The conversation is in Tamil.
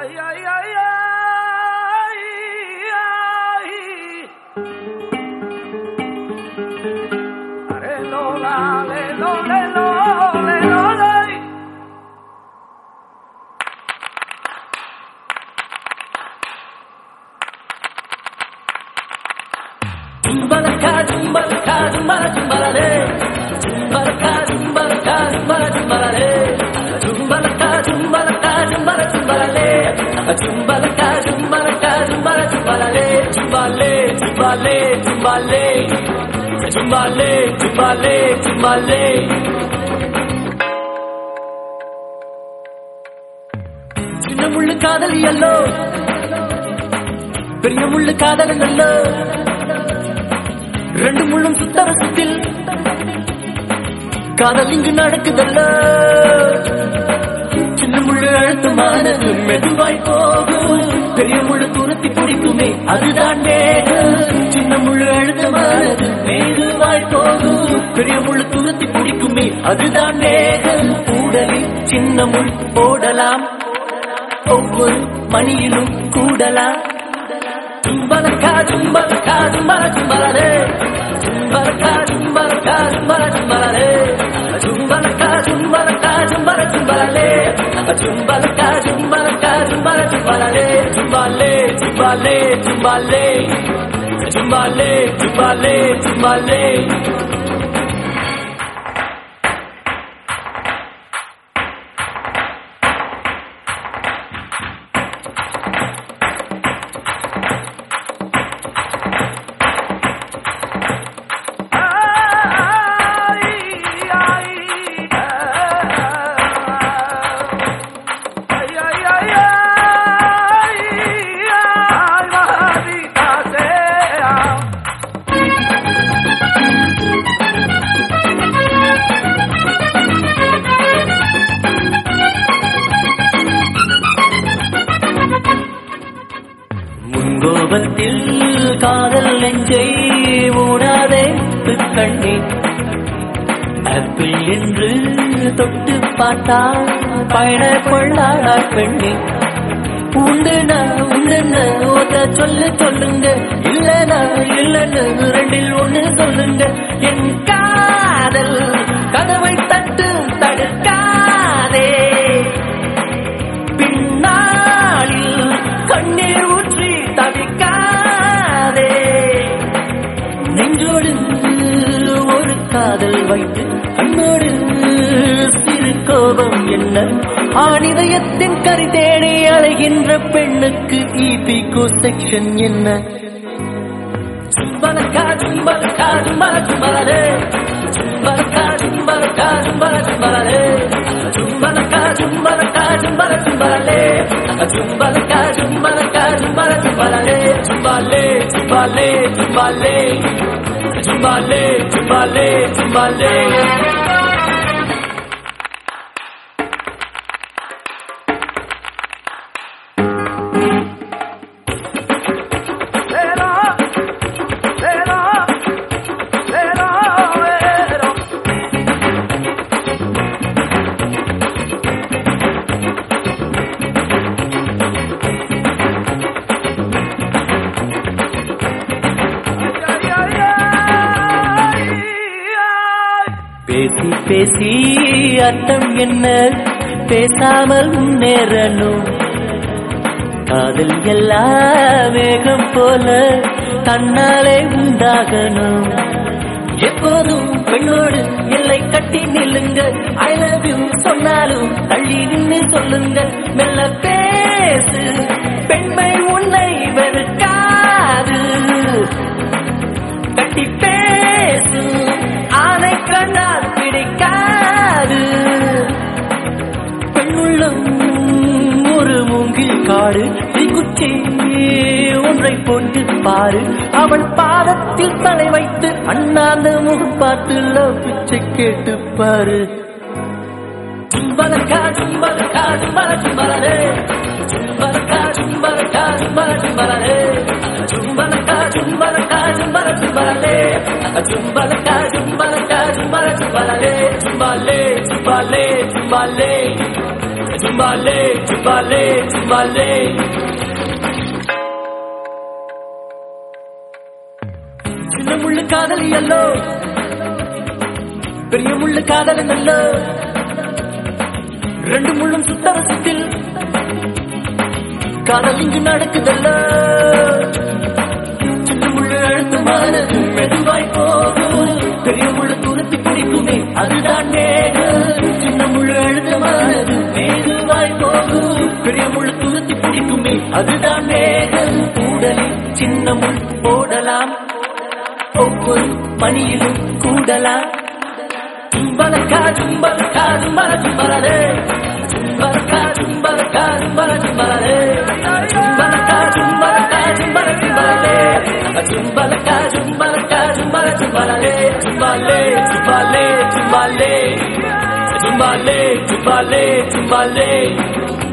Ay, ay, ay, ay, ay. Are, lo, la, le, lo, le, lo, le, lo, le. Jumbalaka, jumbalaka, jumbala, jumbalale. Jumbalaka, jumbalaka, jumbala, jumbalale. Jumbalaka, jumbalaka, jumbala, jumbalale. Jumbalaka, jumbalaka, jumbala, jumbalale. Jumbale, jumbale, jumbale. Jumbale, jumbale, jumbale. சின்ன முள்ளு காதலி அல்லோ பெரிய முள்ளு காதலன் அல்லோ ரெண்டு முள்ளும் சுத்தரசத்தில் காதல் இங்கு நடக்குதல்ல சின்ன முள்ளு அழுத்தமானது மெதுவாய் போகும் பெரிய முள்ளு தூரத்தி பிடிக்குமே அதுதான் வேகம் சின்ன முள்ளு அழுத்தமானது மெதுவாய் போகும் பெரிய முள்ளு தூரத்தி பிடிக்குமே அதுதான் வேகம் கூடலில் சின்ன முள் போடலாம் ஒவ்வொரு மணியிலும் கூடலாம் Jumbalaka, jumbalaka, jumbala, jumbalare. Jumbalaka, jumbalaka, jumbala, jumbalare. Jumbalaka, jumbalaka, jumbala, jumbalare. Jumbalaka, jumbalaka, jumbala, jumbalare. Jumbale, jumbale, jumbale. Jumbale, jumbale, jumbale. Ay, ay, ay, ay, ay, maldita sea. முன்கோபத்தில் காதல் நெஞ்சை மூடாதே கண்ணி ஆப்பிள் என்று தொட்டு பார்த்தா பயண கொள்ளாடா பெண்ணி உண்டுனா உண்டுன்னு ஓத சொல்லு சொல்லுங்க இல்லனா இல்லன்னு ரெண்டில் ஒண்ணு சொல்லுங்க என் காதல் கதவை தட்டு தடுக்காதே பின்னாளில் கண்ணீர் ஊற்றி தவிக்காதே நெஞ்சோடு ஒரு காதல் வைத்து கண்ணோடு சிறு கோபம் என்ன ஆணிதயத்தின் கரை தேடி அலைகின்ற பெண்ணுக்கு ஈபிகோ செக்ஷன் என்ன Jumbalaka, jumbalaka, jumbala, jumbalare. Jumbalaka, jumbalaka, jumbala, jumbalare. Jumbalaka, jumbalaka, jumbala, jumbalare. Jumbalaka, jumbalaka, jumbala, jumbalare. Jumbale, jumbale, jumbale. Jumbale, jumbale, jumbale. Cero, cero, cero, cero. Ay, ay, ay, ay. பேசி பேசி அர்த்தம் என்ன பேசாமல் முன்னேறணும் காதல் எல்லாம் வேகம் போல தன்னாலே உண்டாகணும் எப்போதும் பெண்ணோடு எல்லை கட்டி நில்லுங்க ஐ லவ் யூ சொன்னாலும் தள்ளி நின்று சொல்லுங்க மெல்ல பேசு பெண்மை உன்னை வெறுக்காது கட்டி பேசு ஆனை கண்ணால் பிடிக்காது பெண்ணுள்ளம் ஒரு மூங்கில் காடு தீக்குச்சி ஒன்றை போட்டு பாரு அவள் பாதத்தில் தலை வைத்து அண்ணாந்த முகம் பார்த்து love பிச்சை கேட்டு பாரு ஜும்பலக்கா ஜும்பலக்கா ஜும்பல ஜும்பலரே ஜும்பலக்கா ஜும்பலக்கா ஜும்பல ஜும்பலரே ஜும்பலக்கா ஜும்பலக்கா ஜும்பல ஜும்பலரே ஜும்பலக்கா ஜும்பலக்கா ஜும்பல ஜும்பலரே ஜும்பலே ஜும்பலே ஜும்பலே ஜும்பாலே ஜும்பாலே ஜும்பாலே சின்ன முள்ளு காதலி அல்லோ பெரிய முள்ளு காதலன் அல்லோ ரெண்டு முள்ளும் சுத்தரசத்தில் காதல் இங்கு நடக்குதல்ல சின்ன முள்ளு அழுத்தமானது மெதுவாய் போகும் பெரிய முள்ளு தூரத்தி பிடிக்குமே அதுதான் நேரம் சின்ன முள்ளு அழுத்தமானது மெதுவாய் போகும் பெரிய முள்ளு தூரத்தி பிடிக்குமே அதுதான் நேரம் கூடலில் சின்ன முள் போடலாம் ஒவ்வொரு மணியிலும் கூடலாம் ஜும்பலக்கா ஜும்பலக்கா ஜும்பல ஜும்பலரே ஜும்பலக்கா ஜும்பலக்கா ஜும்பல ஜும்பலரே ஜும்பலக்கா ஜும்பலக்கா ஜும்பல ஜும்பலரே ஜும்பலக்கா ஜும்பலக்கா ஜும்பல ஜும்பலரே ஜும்பாலே ஜும்பாலே ஜும்பாலே ஜும்பாலே ஜும்பாலே ஜும்பாலே